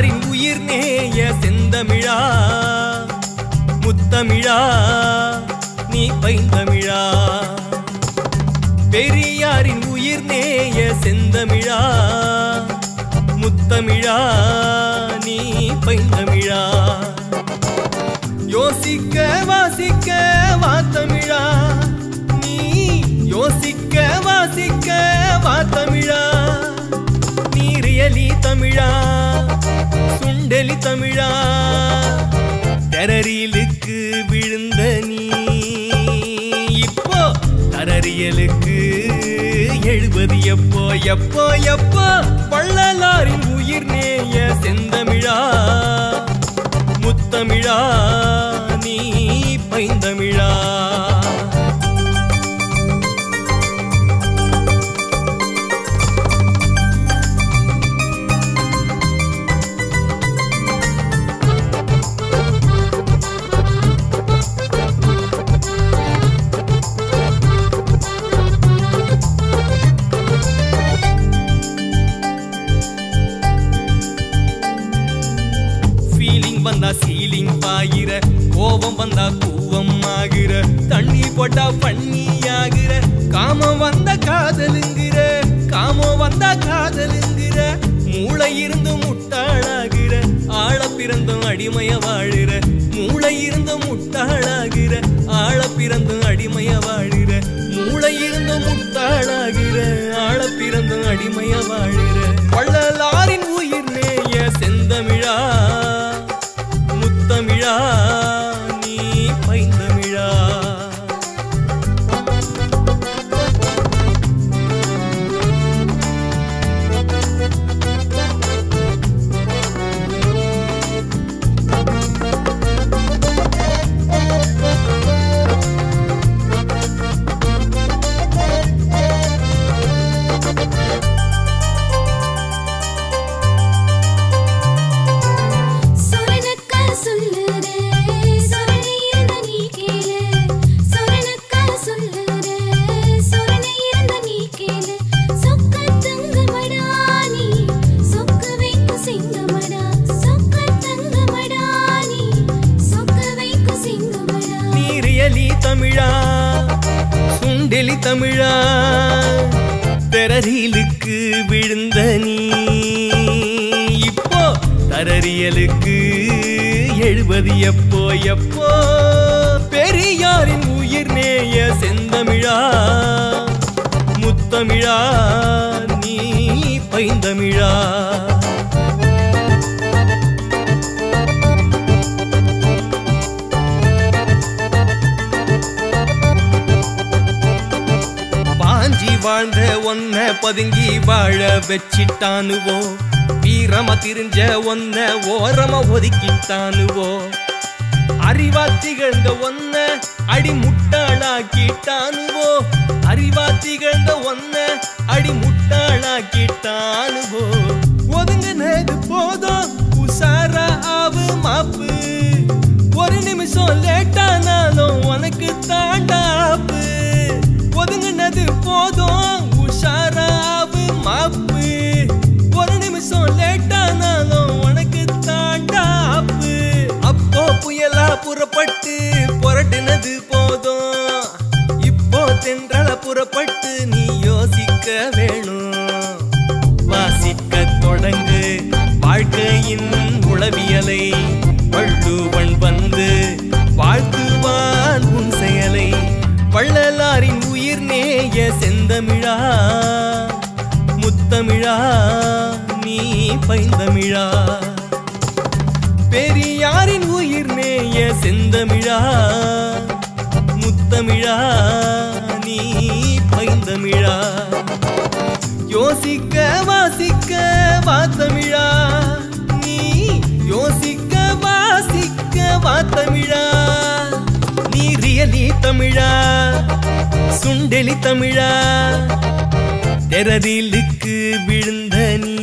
பெரியாரின் உயிர் நேய செந்தமிழா முத்தமிழா நீ பைந்தமிழா பெரியாரின் உயிர் நேய செந்தமிழா முத்தமிழா நீ பைந்தமிழா யோசிக்க வாசிக்க வாத்தமிழா நீ யோசிக்க வாசிக்க வாத்தமிழா நீ ரியலி தமிழா சுண்டலி தமிழா தெரரியலுக்கு விழுந்த நீ இப்போ தரறியலுக்கு எழுபது எப்போ எப்போ எப்போ வள்ளலாரின் உயிர் நேய செந்தமிழா முத்தமிழா நீ பைந்தமிழா ஃபீலிங் வந்தா சீலிங் பாயிர கோபம் வந்தா கூவம் ஆகிற தண்ணி போட்டா பண்ணி ஆகிற காமம் வந்தா காதலுங்கிற காமம் வந்தா காதலுங்கிற மூளை இருந்து முட்டாளாகிற ஆழ பிறந்தும் அடிமைய வாழுற மூளை இருந்து முட்டாளாகிற ஆழ பிறந்தும் அடிமைய வாழுற மூளை இருந்து முட்டாளாகிற ஆழ பிறந்தும் அடிமைய வாழுற வள்ளலாரின் உயிர் நேய செந்தமிழா முத்தமிழா நீ பைந்தமிழா சொரனக்கா சொல்லுறே சொரணை இருந்த நீ கேளு சொரனக்கா சொல்லுறே சொரணை இருந்த நீ கேளு சொக்க தங்கமடா நீ சொக்க வைக்கு சிங்கமடா சொக்க தங்கமடா நீ சொக்க வைக்கு சிங்கமடா நீ ரியலி தமிழா சுண்டெலி தமிழா பெரரியலுக்கு விழுந்த நீ இப்போ தரறியலுக்கு எழுபது எப்போ எப்போ பெரியாரின் உயிர் நேய செந்தமிழா முத்தமிழா நீ பைந்தமிழா பாஞ்சி வாழ்ந்த ஒன்ன பதுங்கி வாழ வச்சிட்டானுவோ வீரம திரிஞ்ச ஒன்ன ஓரம ஒதுக்கிட்டானுவோ அறிவா திகழ்ந்த ஒன்ன அடி முட்டாளாக்கிட்டானுவோ அறிவா திகழ்ந்த ஒன்ன அடி முட்டாளாக்கிட்டானுவோ ஒதுங்கினது போதும் உசாரா ஆவு மாப்பு ஒரு நிமிஷம் லேட்டானாலும் உனக்கு தாண்டாப்பு ஒதுங்கினது போதும் உஷாராவு மாப்பு ஒரு நிமிஷம் லேட்டானாலும் உனக்கு தாண்டாப்பு அப்போ புயலா புறப்பட்டு புரட்டினது போதும் இப்போ தென்றல புறப்பட்டு நீ யோசிக்க வேணும் வாசிக்க தொடங்கு வாழ்க்கையின் உளவியலை வள்ளுவன் வந்து வாழ்த்துவான் உன் செயலை வள்ளலாரின் உயிர் நேய செந்தமிழா முத்தமிழா நீ பைந்தமிழா பெரியாரின் உயிர் நேய செந்தமிழா முத்தமிழா நீ பைந்தமிழா யோசிக்க வாசிக்க வாத்தமிழா நீ யோசிக்க வாசிக்க வாத்தமிழா நீ ரியலி தமிழா சுண்டெலி தமிழா தெரரிலுக்கு விழுந்த நீ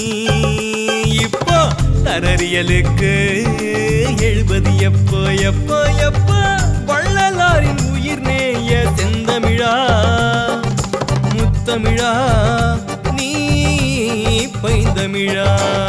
இப்போ தரறியலுக்கு எழுபது எப்போ எப்போ எப்போ வள்ளலாரின் உயிர் நேய செந்தமிழா முத்தமிழா நீ பைந்தமிழா